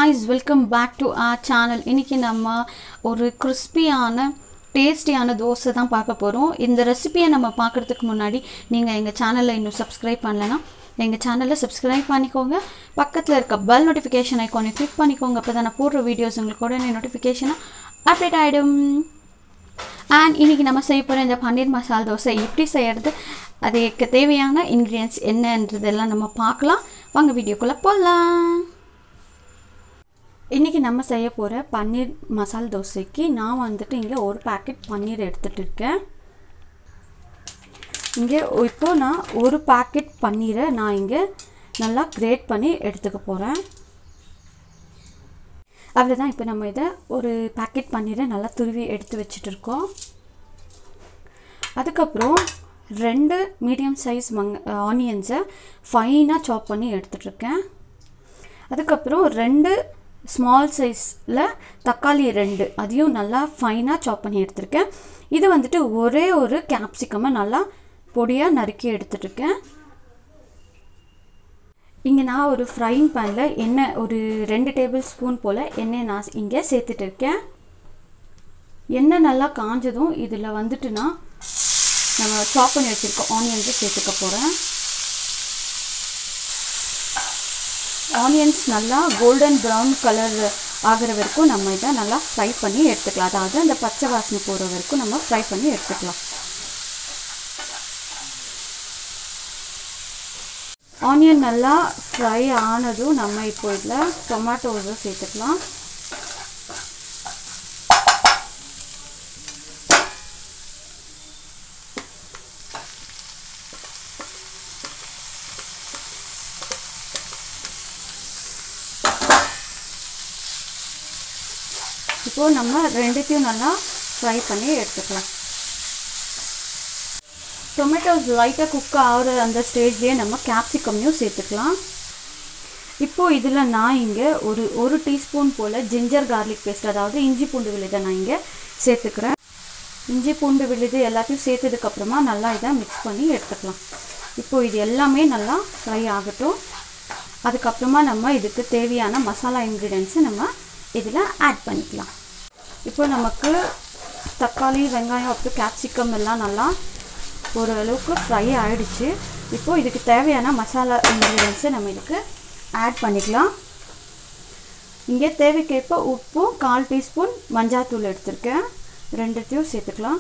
guys welcome back to our channel இன்றைக்கி நம்ம ஒரு கிறிஸ்பியான டேஸ்டியான தோசை தான் பார்க்க போகிறோம் இந்த ரெசிபியை நம்ம பார்க்குறதுக்கு முன்னாடி நீங்கள் எங்கள் சேனலை இன்னும் சப்ஸ்கிரைப் பண்ணலைன்னா எங்கள் சேனலை சப்ஸ்கிரைப் பண்ணிக்கோங்க பக்கத்தில் இருக்க பெல் நோட்டிஃபிகேஷன் ஐக்கானை கிளிக் பண்ணிக்கோங்க அப்போ தான் நான் போடுற வீடியோஸ் உங்களுக்கு உடனே நோட்டிஃபிகேஷனாக அப்டேட் ஆகிடும் அண்ட் இன்றைக்கி நம்ம செய்ய போகிற இந்த பன்னீர் மசால் தோசை எப்படி செய்கிறது அதுக்கு தேவையான இன்க்ரீடியன்ஸ் என்னன்றதெல்லாம் நம்ம பார்க்கலாம் வாங்க வீடியோக்குள்ளே போகலாம் இன்றைக்கி நம்ம செய்ய போகிற பன்னீர் மசால் தோசைக்கு நான் வந்துட்டு இங்கே ஒரு பேக்கெட் பன்னீர் எடுத்துகிட்டு இருக்கேன் இங்கே இப்போது நான் ஒரு பேக்கெட் பன்னீரை நான் இங்கே நல்லா கிரேட் பண்ணி எடுத்துக்க போகிறேன் அவ்வளோதான் இப்போ நம்ம இதை ஒரு பேக்கெட் பன்னீரை நல்லா துருவி எடுத்து வச்சுட்டு இருக்கோம் அதுக்கப்புறம் ரெண்டு மீடியம் சைஸ் மங் ஆனியன்ஸை ஃபைனாக சாப் பண்ணி எடுத்துட்ருக்கேன் அதுக்கப்புறம் ரெண்டு ஸ்மால் சைஸில் தக்காளி ரெண்டு அதையும் நல்லா ஃபைனாக சாப் பண்ணி எடுத்திருக்கேன் இது வந்துட்டு ஒரே ஒரு கேப்சிகமை நல்லா பொடியாக நறுக்கி எடுத்துட்ருக்கேன் இங்கே நான் ஒரு ஃப்ரைங் பேனில் எண்ணெய் ஒரு ரெண்டு டேபிள் ஸ்பூன் போல் எண்ணெய் நான் இங்கே சேர்த்துட்டு இருக்கேன் எண்ணெய் நல்லா காஞ்சதும் இதில் வந்துட்டு நான் நம்ம சாப் பண்ணி வச்சுருக்க ஆனியன்ஸை சேர்த்துக்க போகிறேன் ஆனியன்ஸ் நல்லா கோல்டன் ப்ரௌன் கலர் ஆகிற வரைக்கும் நம்ம இதை நல்லா ஃப்ரை பண்ணி எடுத்துக்கலாம் அதாவது அந்த பச்சை வாசனை போகிற வரைக்கும் நம்ம ஃப்ரை பண்ணி எடுத்துக்கலாம் ஆனியன் நல்லா ஃப்ரை ஆனதும் நம்ம இப்போ இதில் டொமேட்டோஸை சேர்த்துக்கலாம் இப்போது நம்ம ரெண்டுத்தையும் நல்லா ஃப்ரை பண்ணி எடுத்துக்கலாம் டொமேட்டோஸ் லைட்டாக குக் ஆகிற அந்த ஸ்டேஜ்லேயே நம்ம கேப்சிகம்மையும் சேர்த்துக்கலாம் இப்போது இதில் நான் இங்கே ஒரு ஒரு டீஸ்பூன் போல் ஜிஞ்சர் கார்லிக் பேஸ்ட் அதாவது இஞ்சி பூண்டு விழுதை நான் இங்கே சேர்த்துக்கிறேன் இஞ்சி பூண்டு விழுது எல்லாத்தையும் சேர்த்ததுக்கப்புறமா நல்லா இதை மிக்ஸ் பண்ணி எடுத்துக்கலாம் இப்போது இது எல்லாமே நல்லா ஃப்ரை ஆகட்டும் அதுக்கப்புறமா நம்ம இதுக்கு தேவையான மசாலா இன்க்ரீடியன்ஸை நம்ம இதில் ஆட் பண்ணிக்கலாம் இப்போ நமக்கு தக்காளி வெங்காயம் அப்புறம் கேப்சிகம் எல்லாம் நல்லா ஓரளவுக்கு ஃப்ரை ஆகிடுச்சு இப்போது இதுக்கு தேவையான மசாலா இன்க்ரீடியன்ஸை நம்ம இதுக்கு ஆட் பண்ணிக்கலாம் இங்கே தேவைக்கேற்ப உப்பும் கால் டீஸ்பூன் மஞ்சாத்தூள் எடுத்திருக்கேன் ரெண்டுத்தையும் சேர்த்துக்கலாம்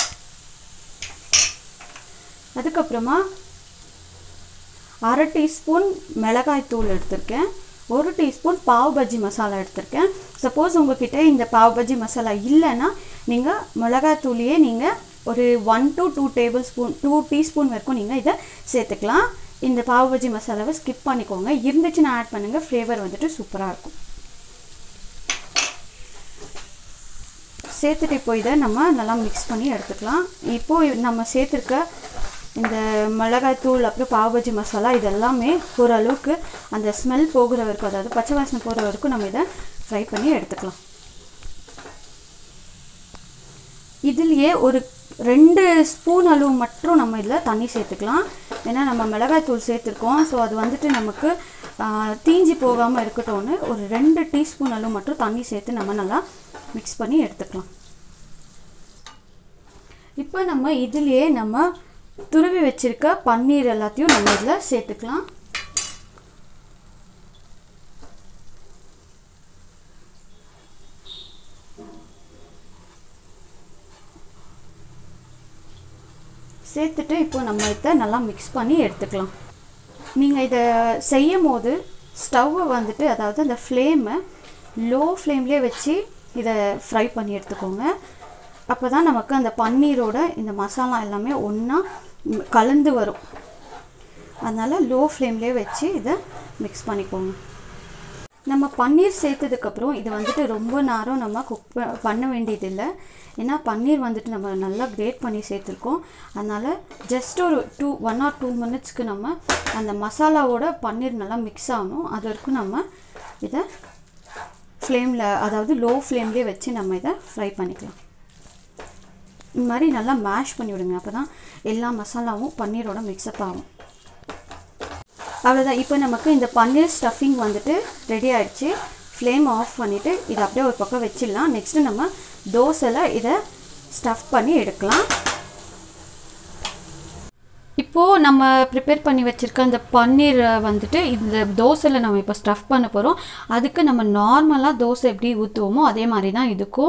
அதுக்கப்புறமா அரை டீஸ்பூன் மிளகாய் தூள் எடுத்திருக்கேன் ஒரு டீஸ்பூன் பாவ் பஜ்ஜி மசாலா எடுத்திருக்கேன் சப்போஸ் உங்ககிட்ட இந்த பாவ் பஜ்ஜி மசாலா இல்லைன்னா நீங்கள் மிளகாய் தூளையே நீங்கள் ஒரு one to two tablespoon to teaspoon வரைக்கும் நீங்கள் இதை சேர்த்துக்கலாம் இந்த பாவ் பஜ்ஜி மசாலாவை ஸ்கிப் பண்ணிக்கோங்க இருந்துச்சுன்னா ஆட் பண்ணுங்கள் ஃப்ளேவர் வந்துட்டு சூப்பராக இருக்கும் சேர்த்துட்டு இப்போ இதை நம்ம நல்லா மிக்ஸ் பண்ணி எடுத்துக்கலாம் இப்போது நம்ம சேர்த்துருக்க இந்த மிளகாய் தூள் அப்புறம் பாவபஜி மசாலா இதெல்லாமே ஓரளவுக்கு அந்த ஸ்மெல் போகிற வரைக்கும் அதாவது பச்சை வாசனை போகிற வரைக்கும் நம்ம இதை ஃப்ரை பண்ணி எடுத்துக்கலாம் இதுலேயே ஒரு ரெண்டு ஸ்பூன் அளவு மட்டும் நம்ம இதில் தண்ணி சேர்த்துக்கலாம் ஏன்னா நம்ம மிளகாய் தூள் சேர்த்துருக்கோம் ஸோ அது வந்துட்டு நமக்கு தீஞ்சி போகாமல் இருக்கட்டும்னு ஒரு ரெண்டு டீஸ்பூன் அளவு மட்டும் தண்ணி சேர்த்து நம்ம நல்லா மிக்ஸ் பண்ணி எடுத்துக்கலாம் இப்போ நம்ம இதுலேயே நம்ம துருவி வச்சிருக்க பன்னீர் எல்லாத்தையும் நம்ம இதில் சேர்த்துக்கலாம் சேர்த்துட்டு இப்போ நம்ம இதை நல்லா மிக்ஸ் பண்ணி எடுத்துக்கலாம் நீங்கள் இதை செய்யும் போது ஸ்டவ்வை வந்துட்டு அதாவது அந்த ஃப்ளேமை லோ ஃப்ளேம்லேயே வச்சு இதை ஃப்ரை பண்ணி எடுத்துக்கோங்க அப்போ தான் நமக்கு அந்த பன்னீரோட இந்த மசாலா எல்லாமே ஒன்றா கலந்து வரும் அதனால் லோ ஃப்ளேம்லேயே வச்சு இதை மிக்ஸ் பண்ணிக்கோங்க நம்ம பன்னீர் சேர்த்ததுக்கப்புறம் இது வந்துட்டு ரொம்ப நேரம் நம்ம குக் பண்ண வேண்டியதில்லை ஏன்னா பன்னீர் வந்துட்டு நம்ம நல்லா கிரேட் பண்ணி சேர்த்துருக்கோம் அதனால் ஜஸ்ட் ஒரு டூ ஒன் ஆர் டூ மினிட்ஸ்க்கு நம்ம அந்த மசாலாவோட பன்னீர் நல்லா மிக்ஸ் ஆகணும் அது வரைக்கும் நம்ம இதை ஃப்ளேமில் அதாவது லோ ஃப்ளேம்லேயே வச்சு நம்ம இதை ஃப்ரை பண்ணிக்கலாம் இந்த மாதிரி நல்லா மேஷ் பண்ணி விடுங்க அப்போ தான் எல்லா மசாலாவும் பன்னீரோட மிக்ஸ்அப் ஆகும் அவ்வளோதான் இப்போ நமக்கு இந்த பன்னீர் ஸ்டஃபிங் வந்துட்டு ரெடி ஆயிடுச்சு ஃப்ளேம் ஆஃப் பண்ணிவிட்டு இதை அப்படியே ஒரு பக்கம் வச்சிடலாம் நெக்ஸ்ட்டு நம்ம தோசையில் இதை ஸ்டஃப் பண்ணி எடுக்கலாம் இப்போது நம்ம ப்ரிப்பேர் பண்ணி வச்சுருக்க அந்த பன்னீர் வந்துட்டு இந்த தோசையில் நம்ம இப்போ ஸ்டஃப் பண்ண போகிறோம் அதுக்கு நம்ம நார்மலாக தோசை எப்படி ஊற்றுவோமோ அதே மாதிரி தான் இதுக்கும்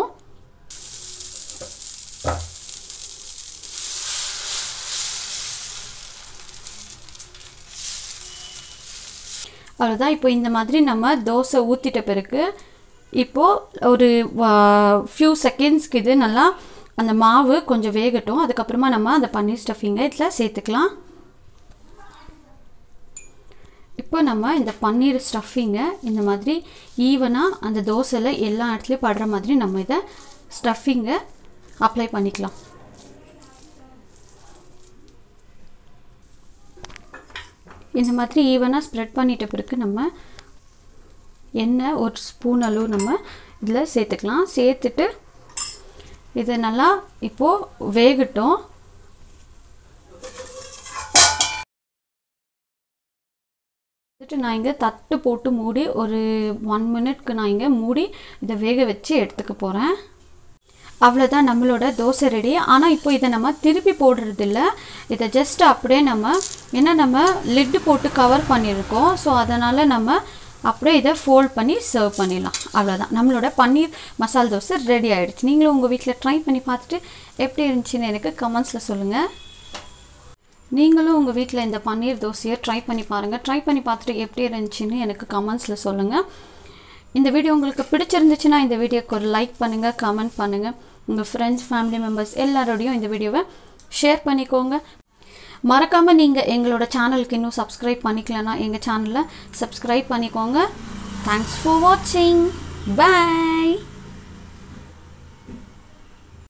அவ்வளோதான் இப்போ இந்த மாதிரி நம்ம தோசை ஊற்றிட்ட பிறகு இப்போது ஒரு ஃபியூ செகண்ட்ஸ்க்கு இது நல்லா அந்த மாவு கொஞ்சம் வேகட்டும் அதுக்கப்புறமா நம்ம அந்த பன்னீர் ஸ்டஃபிங்கை இதில் சேர்த்துக்கலாம் இப்போ நம்ம இந்த பன்னீர் ஸ்டஃபிங்கை இந்த மாதிரி ஈவனாக அந்த தோசையில் எல்லா இடத்துலையும் படுற மாதிரி நம்ம இதை ஸ்டஃபிங்கை அப்ளை பண்ணிக்கலாம் இந்த மாதிரி ஈவனாக ஸ்ப்ரெட் பண்ணிட்ட பிறகு நம்ம எண்ணெய் ஒரு ஸ்பூன் அளவு நம்ம இதில் சேர்த்துக்கலாம் சேர்த்துட்டு இதை நல்லா இப்போது வேகட்டும் வந்துட்டு நான் இங்கே தட்டு போட்டு மூடி ஒரு ஒன் மினிட்க்கு நான் இங்கே மூடி இதை வேக வச்சு எடுத்துக்க போகிறேன் அவ்வளோதான் நம்மளோட தோசை ரெடி ஆனால் இப்போ இதை நம்ம திருப்பி போடுறது இல்லை இதை ஜஸ்ட் அப்படியே நம்ம ஏன்னா நம்ம லிட்டு போட்டு கவர் பண்ணியிருக்கோம் ஸோ அதனால் நம்ம அப்படியே இதை ஃபோல்ட் பண்ணி சர்வ் பண்ணிடலாம் அவ்வளோதான் நம்மளோட பன்னீர் மசால் தோசை ரெடி ஆகிடுச்சு நீங்களும் உங்கள் வீட்டில் ட்ரை பண்ணி பார்த்துட்டு எப்படி இருந்துச்சுன்னு எனக்கு கமெண்ட்ஸில் சொல்லுங்கள் நீங்களும் உங்கள் வீட்டில் இந்த பன்னீர் தோசையை ட்ரை பண்ணி பாருங்கள் ட்ரை பண்ணி பார்த்துட்டு எப்படி இருந்துச்சுன்னு எனக்கு கமெண்ட்ஸில் சொல்லுங்கள் இந்த வீடியோ உங்களுக்கு பிடிச்சிருந்துச்சுன்னா இந்த வீடியோக்கு ஒரு லைக் பண்ணுங்கள் கமெண்ட் பண்ணுங்கள் உங்கள் ஃப்ரெண்ட்ஸ் ஃபேமிலி மெம்பர்ஸ் எல்லாரோடையும் இந்த வீடியோவை ஷேர் பண்ணிக்கோங்க மறக்காமல் நீங்கள் எங்களோட சேனலுக்கு இன்னும் சப்ஸ்கிரைப் பண்ணிக்கலன்னா எங்கள் சேனலை சப்ஸ்கிரைப் பண்ணிக்கோங்க தேங்க்ஸ் ஃபார் வாட்சிங் பை